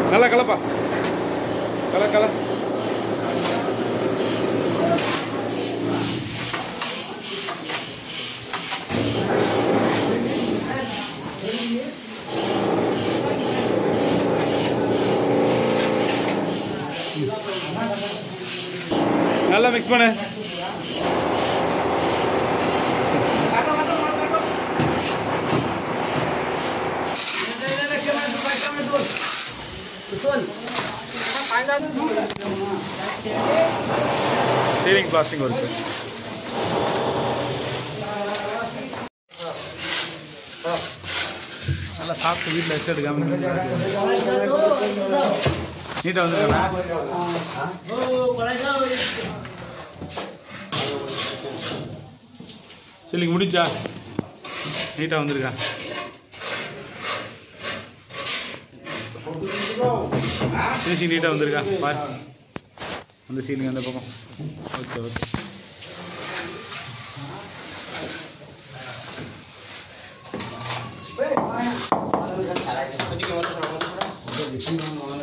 நல்லா கலப்பா கல கல நல்லா மிக்ஸ் பண்ணு சேவிங் பிளாஸ்டிக் ஒர்க்கு நல்லா சாப்பிட்டு வீட்டில் ரெஸ்ட் எடுக்காம நீட்டாக வந்துருக்கா சரிங்க முடிஞ்சா நீட்டாக வந்திருக்கா ஃபினிஷிங் நீட்டாக வந்திருக்கா பாரு அந்த சீலிங் அந்த பக்கம் ஓகே ஓகே Jadi